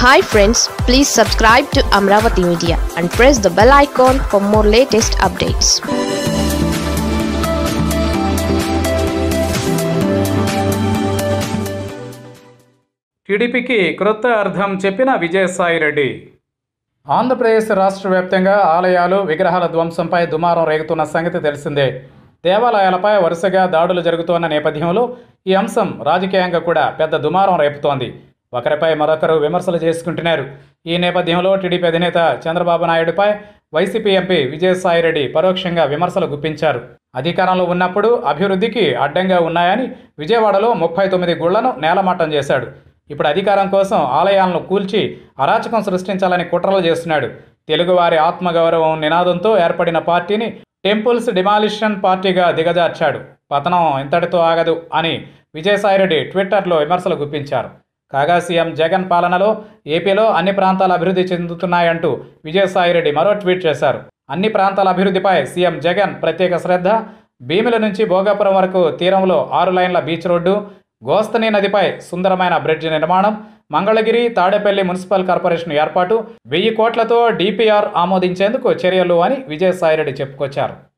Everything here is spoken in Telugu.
hi friends please subscribe to Amaravati media and press the bell icon for more latest updates టీడీపీకి క్రొత్త అర్థం చెప్పిన విజయసాయిరెడ్డి ఆంధ్రప్రదేశ్ రాష్ట్ర వ్యాప్తంగా ఆలయాలు విగ్రహాల ధ్వంసంపై దుమారం రేగుతున్న సంగతి తెలిసిందే దేవాలయాలపై వరుసగా దాడులు జరుగుతున్న నేపథ్యంలో ఈ అంశం రాజకీయంగా కూడా పెద్ద దుమారం రేపుతోంది ఒకరిపై మరొకరు విమర్శలు చేసుకుంటున్నారు ఈ నేపథ్యంలో టీడీపీ అధినేత చంద్రబాబు నాయుడుపై వైసీపీ ఎంపీ విజయసాయిరెడ్డి పరోక్షంగా విమర్శలు గుప్పించారు అధికారంలో ఉన్నప్పుడు అభివృద్ధికి అడ్డంగా ఉన్నాయని విజయవాడలో ముప్పై తొమ్మిది గుళ్లను నేలమట్టం చేశాడు ఇప్పుడు అధికారం కోసం ఆలయాలను కూల్చి అరాచకం సృష్టించాలని కుట్రలు చేస్తున్నాడు తెలుగువారి ఆత్మగౌరవం నినాదంతో ఏర్పడిన పార్టీని టెంపుల్స్ డిమాలిషన్ పార్టీగా దిగజార్చాడు పతనం ఇంతటితో ఆగదు అని విజయసాయిరెడ్డి ట్విట్టర్లో విమర్శలు గుప్పించారు కాగా సీఎం జగన్ పాలనలో ఏపీలో అన్ని ప్రాంతాలు అభివృద్ధి చెందుతున్నాయంటూ విజయసాయిరెడ్డి మరో ట్వీట్ చేశారు అన్ని ప్రాంతాల అభివృద్ధిపై సీఎం జగన్ ప్రత్యేక శ్రద్ధ భీమిల నుంచి భోగాపురం వరకు తీరంలో ఆరు లైన్ల బీచ్ రోడ్డు గోస్తని నదిపై సుందరమైన బ్రిడ్జ్ నిర్మాణం మంగళగిరి తాడేపల్లి మున్సిపల్ కార్పొరేషన్ ఏర్పాటు వెయ్యి కోట్లతో డిపిఆర్ ఆమోదించేందుకు చర్యలు అని విజయసాయిరెడ్డి చెప్పుకొచ్చారు